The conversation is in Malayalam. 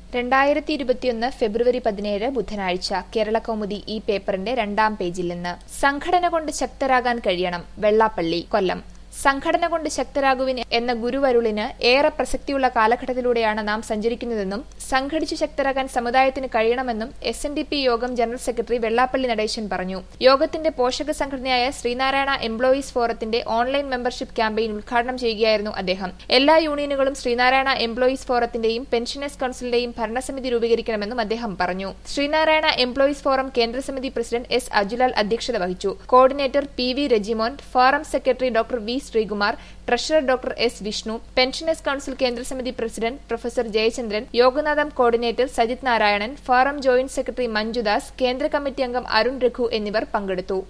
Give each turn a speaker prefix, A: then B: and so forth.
A: രണ്ടായിരത്തി ഇരുപത്തിയൊന്ന് ഫെബ്രുവരി പതിനേഴ് ബുധനാഴ്ച കേരള കൗമുദി ഈ പേപ്പറിന്റെ രണ്ടാം പേജിൽ നിന്ന് സംഘടന കൊണ്ട് ശക്തരാകാൻ കഴിയണം വെള്ളാപ്പള്ളി കൊല്ലം സംഘടന കൊണ്ട് ശക്തരാകുവിൻ എന്ന ഗുരുവരുളിന് ഏറെ പ്രസക്തിയുള്ള കാലഘട്ടത്തിലൂടെയാണ് നാം സഞ്ചരിക്കുന്നതെന്നും സംഘടിച്ചു ശക്തരാകാൻ സമുദായത്തിന് കഴിയണമെന്നും എസ് എൻ ഡി പി യോഗം ജനറൽ സെക്രട്ടറി വെള്ളാപ്പള്ളി നടേശൻ പറഞ്ഞു യോഗത്തിന്റെ പോഷക സംഘടനയായ ശ്രീനാരായണ എംപ്ലോയീസ് ഫോറത്തിന്റെ ഓൺലൈൻ മെമ്പർഷിപ്പ് ക്യാമ്പയിൻ ഉദ്ഘാടനം ചെയ്യുകയായിരുന്നു അദ്ദേഹം എല്ലാ യൂണിയനുകളും ശ്രീനാരായണ എംപ്ലോയീസ് ഫോറത്തിന്റെയും പെൻഷനേഴ്സ് കൌൺസിലിന്റെയും ഭരണസമിതി രൂപീകരിക്കണമെന്നും അദ്ദേഹം പറഞ്ഞു ശ്രീനാരായണ എംപ്ലോയീസ് ഫോറം കേന്ദ്ര സമിതി പ്രസിഡന്റ് എസ് അജുലാൽ അധ്യക്ഷത വഹിച്ചു coordinator P V Rajimon forum secretary doctor V Sreekumar treasurer doctor S Vishnu pensioners council കേന്ദ്ര സമിതി president professor Jayachandran Yoganadham coordinator Sajith Narayanan forum joint secretary Manjudas കേന്ദ്ര കമ്മിറ്റി അംഗം അരുൺ രഘു എന്നിവർ പങ്കെടുത്തു